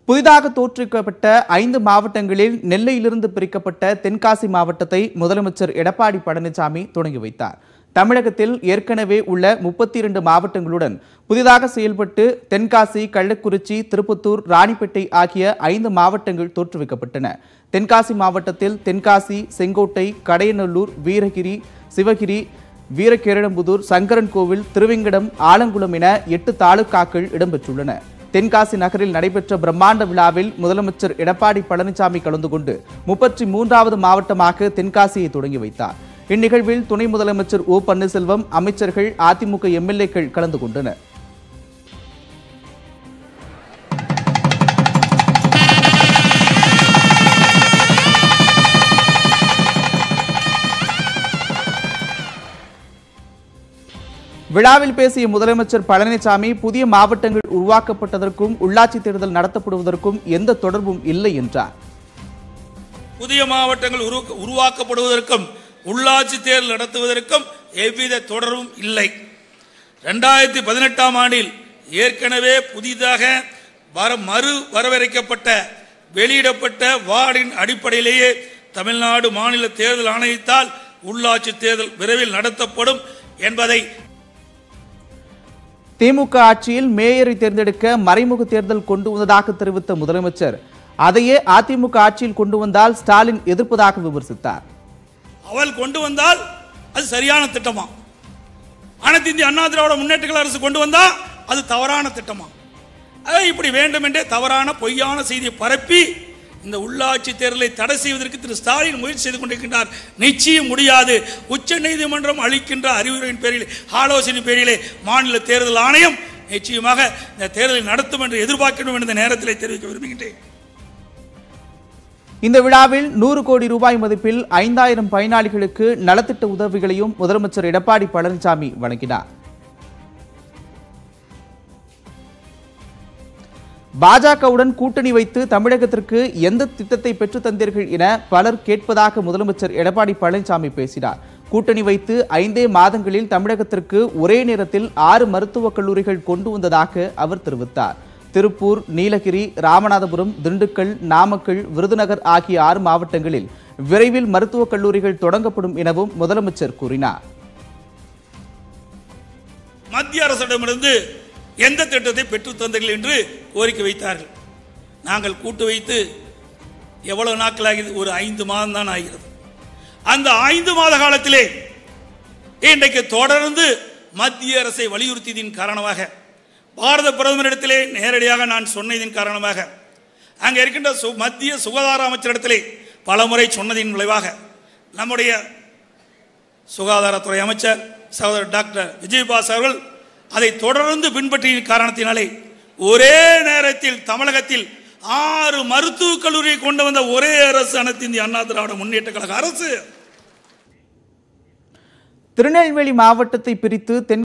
புதிதாக தோற்றுவிக்கப்பட்ட ஐந்து மாவட்டங்களில் நெல்லையிலிருந்து பிரிக்கப்பட்ட தென்காசி மாவட்டத்தை முதலமைச்சர் எடப்பாடி பழனிசாமி தொடங்கி வைத்தார் தமிழகத்தில் ஏற்கனவே உள்ள முப்பத்தி இரண்டு மாவட்டங்களுடன் புதிதாக செயல்பட்டு தென்காசி கள்ளக்குறிச்சி திருப்பத்தூர் ராணிப்பேட்டை ஆகிய ஐந்து மாவட்டங்கள் தோற்றுவிக்கப்பட்டன தென்காசி மாவட்டத்தில் தென்காசி செங்கோட்டை கடையநல்லூர் வீரகிரி சிவகிரி வீரகேரளம்புதூர் சங்கரன்கோவில் திருவேங்கடம் ஆலங்குளம் என எட்டு தாலுகாக்கள் இடம்பெற்றுள்ளன தென்காசி நகரில் நடைபெற்ற பிரம்மாண்ட விழாவில் முதலமைச்சர் எடப்பாடி பழனிசாமி கலந்து கொண்டு முப்பத்தி மூன்றாவது மாவட்டமாக தென்காசியை தொடங்கி வைத்தார் இந்நிகழ்வில் துணை முதலமைச்சர் ஓ பன்னீர்செல்வம் அமைச்சர்கள் அதிமுக எம்எல்ஏக்கள் கலந்து கொண்டனர் விழாவில் பேசிய முதலமைச்சர் பழனிசாமி புதிய மாவட்டங்கள் உருவாக்கப்பட்டதற்கும் உள்ளாட்சி தேர்தல் நடத்தப்படுவதற்கும் எந்த தொடர்பும் இல்லை என்றார் புதிய மாவட்டங்கள் உரு- உருவாக்கப்படுவதற்கும் உள்ளாட்சி தேர்தல் நடத்துவதற்கும் எவ்வித தொடர்பும் இல்லை ரெண்டாயிரத்தி பதினெட்டாம் ஆண்டில் ஏற்கனவே புதிதாக வர மறு வரவழைக்கப்பட்ட வெளியிடப்பட்ட வார்டின் அடிப்படையிலேயே தமிழ்நாடு மாநில தேர்தல் ஆணையத்தால் உள்ளாட்சி தேர்தல் விரைவில் நடத்தப்படும் என்பதை திமுக ஆட்சியில் மேயரை தேர்ந்தெடுக்க மறைமுக தேர்தல் கொண்டு வந்ததாக தெரிவித்த முதலமைச்சர் அதையே அதிமுக ஆட்சியில் கொண்டு வந்தால் ஸ்டாலின் எதிர்ப்பதாக விமர்சித்தார் அவள் கொண்டு வந்தால் அது சரியான திட்டமா அனைத்து இந்திய அண்ணா திராவிட முன்னேற்ற கழக அரசு கொண்டு வந்தா அது தவறான திட்டமா அதை இப்படி வேண்டுமென்றே தவறான பொய்யான செய்தியை பரப்பி இந்த உள்ளாட்சி தேர்தலை தடை செய்வதற்கு திரு ஸ்டாலின் முயற்சி செய்து கொண்டிருக்கின்றார் நிச்சயம் முடியாது உச்ச நீதிமன்றம் அளிக்கின்ற அறிவுரையின் பேரில் ஆலோசனை பேரிலே மாநில தேர்தல் ஆணையம் நிச்சயமாக இந்த தேர்தலை நடத்தும் என்று எதிர்பார்க்கணும் என்ற நேரத்தில் தெரிவிக்க விரும்புகின்றேன் இந்த விழாவில் நூறு கோடி ரூபாய் மதிப்பில் ஐந்தாயிரம் பயனாளிகளுக்கு நலத்திட்ட உதவிகளையும் முதலமைச்சர் எடப்பாடி பழனிசாமி வழங்கினார் பாஜகவுடன் கூட்டணி வைத்து தமிழகத்திற்கு எந்த திட்டத்தை பெற்றுத் தந்தீர்கள் என பலர் கேட்பதாக முதலமைச்சர் எடப்பாடி பழனிசாமி பேசினார் கூட்டணி வைத்து ஐந்தே மாதங்களில் தமிழகத்திற்கு ஒரே நேரத்தில் ஆறு மருத்துவக் கல்லூரிகள் கொண்டு வந்ததாக அவர் தெரிவித்தார் திருப்பூர் நீலகிரி ராமநாதபுரம் திண்டுக்கல் நாமக்கல் விருதுநகர் ஆகிய ஆறு மாவட்டங்களில் விரைவில் மருத்துவக் கல்லூரிகள் தொடங்கப்படும் எனவும் முதலமைச்சர் கூறினார் மத்திய அரசிடமிருந்து எந்த திட்டத்தை பெற்றுத் தந்தீர்கள் என்று கோரிக்கை வைத்தார்கள் நாங்கள் கூட்டு வைத்து எவ்வளவு நாட்கள் ஆகிறது ஒரு ஐந்து மாதம் தான் ஆகிறது அந்த ஐந்து மாத காலத்திலே இன்றைக்கு தொடர்ந்து மத்திய அரசை வலியுறுத்தியதின் காரணமாக பாரத பிரதமரிடத்திலே நேரடியாக நான் சொன்னதின் காரணமாக அங்கே இருக்கின்ற சு- மத்திய சுகாதார அமைச்சரிடத்திலே பலமுறை சொன்னதின் விளைவாக நம்முடைய சுகாதாரத்துறை அமைச்சர் சகோதரர் டாக்டர் விஜயபாஸ் அவர்கள் அதை தொடர்ந்து பின்பற்றிய காரணத்தினாலே ஒரே நேரத்தில் தமிழகத்தில் ஆறு மருத்துவக் கல்லூரியை கொண்டு வந்த ஒரே அரசு அனைத்து இந்திய அண்ணா திராவிட முன்னேற்ற கழக அரசு திருநெல்வேலி மாவட்டத்தை பிரித்து தென்